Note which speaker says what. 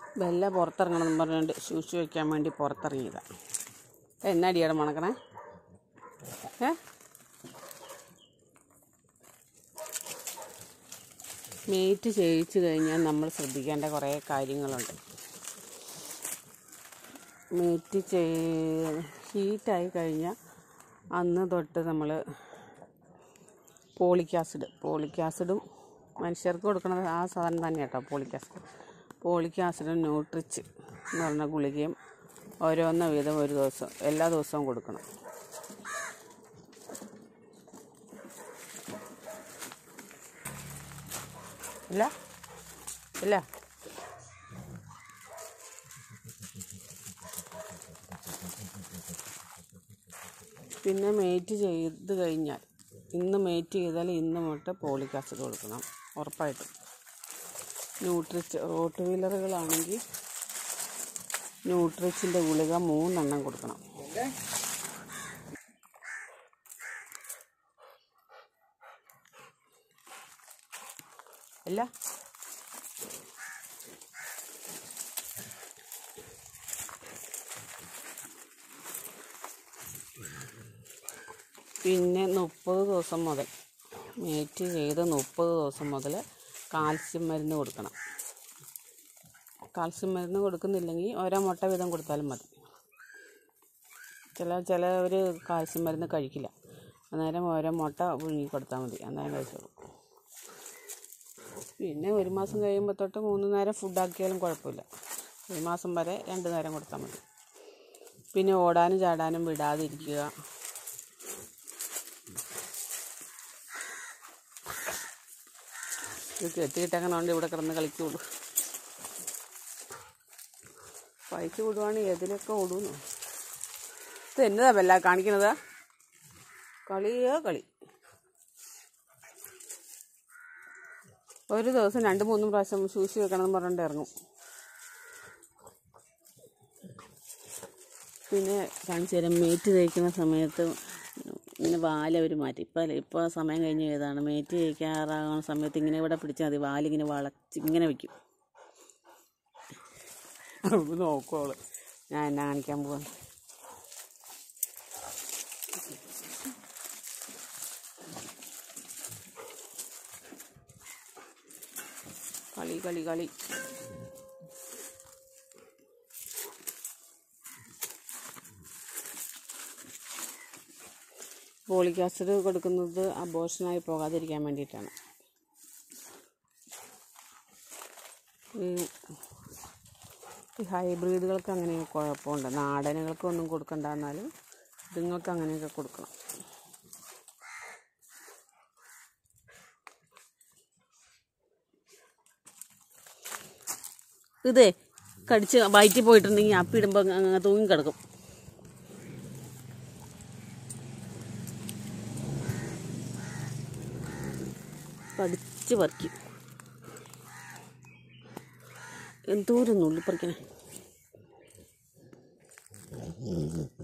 Speaker 1: Bella പുറത്തിറങ്ങണം എന്ന് പറഞ്ഞുകൊണ്ട് ശൂശു വയ്ക്കാൻ വേണ്ടി പുറത്തിറങ്ങിയതാണ് എന്നടിയാണ് മണക്കണേ ഏ മീറ്റ് ചെയ്യിച്ചു കഴിഞ്ഞാൽ നമ്മൾ ശ്രദ്ധിക്കേണ്ട കുറേ കാര്യങ്ങളുണ്ട് മീറ്റ് ചെയ് ഹീറ്റായി കഴിഞ്ഞാൽ അന്ന് തൊട്ട് നമ്മൾ പോളിക് ആസിഡ് പോളിക് ആസിഡും മനുഷ്യർക്ക് കൊടുക്കുന്നത് ആ സാധനം തന്നെ കേട്ടോ പോളിക് ആസിഡ് പോളിക് ആസിഡും ന്യൂട്രിച്ച് എന്ന് പറഞ്ഞ ഗുളികയും ഓരോന്ന വീതം ഒരു ദിവസം എല്ലാ ദിവസവും കൊടുക്കണം ഇല്ല ഇല്ല പിന്നെ മേറ്റ് ചെയ്ത് കഴിഞ്ഞാൽ ഇന്ന് മേറ്റ് ചെയ്താൽ ഇന്ന് തൊട്ട് പോളിക് ആസിഡ് കൊടുക്കണം ഉറപ്പായിട്ടും ന്യൂട്രിച്ച് റോട്ട് വീലറുകളാണെങ്കിൽ ന്യൂട്രിച്ചിൻ്റെ ഗുളിക മൂന്നെണ്ണം കൊടുക്കണം അല്ല പിന്നെ മുപ്പത് ദിവസം മുതൽ മേറ്റ് ചെയ്ത് മുപ്പത് ദിവസം മുതൽ കാൽസ്യം മരുന്ന് കൊടുക്കണം കാൽസ്യം മരുന്ന് കൊടുക്കുന്നില്ലെങ്കിൽ ഓരോ മുട്ട വീതം കൊടുത്താലും മതി ചില ചിലവർ കാൽസ്യം മരുന്ന് കഴിക്കില്ല അന്നേരം ഓരോ മുട്ട പുഴുങ്ങി കൊടുത്താൽ മതി അന്നേരം കഴിച്ചോളൂ പിന്നെ ഒരു മാസം കഴിയുമ്പോൾ തൊട്ട് മൂന്ന് നേരം ഫുഡാക്കിയാലും കുഴപ്പമില്ല ഒരു മാസം വരെ രണ്ട് നേരം കൊടുത്താൽ മതി പിന്നെ ഓടാനും ചാടാനും വിടാതിരിക്കുക ഇത് കെട്ടിയിട്ടങ്ങനെയുണ്ട് ഇവിടെ കിടന്ന് കളിക്കുള്ളൂ പൈക്ക് വിടുവാണെങ്കിൽ എതിലൊക്കെ ഓടുന്നു ഇത് എന്നതാ വല്ല കാണിക്കണതാ കളിയോ കളി ഒരു ദിവസം രണ്ട് മൂന്നും പ്രാവശ്യം ശൂശി വെക്കണമെന്ന് പറഞ്ഞിട്ട് ഇറങ്ങും പിന്നെ കാണിച്ചു തരാം മേറ്റ് തേക്കുന്ന സമയത്ത് ഇങ്ങനെ വാല അവർ മാറ്റി ഇപ്പം ഇപ്പോൾ സമയം കഴിഞ്ഞ് ഏതാണ് മേറ്റ് തേക്കാറാകുന്ന സമയത്ത് ഇങ്ങനെ ഇവിടെ പിടിച്ചാൽ മതി വാലിങ്ങനെ വളച്ച് ഇങ്ങനെ വയ്ക്കും നോക്കുവോള് ഞാൻ എന്നാ കാണിക്കാൻ പോവാണ് കളി കളി കളി ഫോളിക് ആസിഡ് കൊടുക്കുന്നത് അബോഷനായി പോകാതിരിക്കാൻ വേണ്ടിയിട്ടാണ് ഈ ഈ ഹൈബ്രിഡുകൾക്ക് അങ്ങനെ കുഴപ്പമുണ്ട് നാടനുകൾക്കൊന്നും കൊടുക്കണ്ട എന്നാലും ഇതുങ്ങൾക്ക് അങ്ങനെയൊക്കെ കൊടുക്കണം ഇതേ കടിച്ച് വയറ്റിൽ പോയിട്ടുണ്ടെങ്കിൽ അപ്പിടുമ്പോൾ അങ്ങ് തൂങ്ങി കിടക്കും കടിച്ച് പറിക്കും എന്തോരം നുള്ളി പറിക്കണേ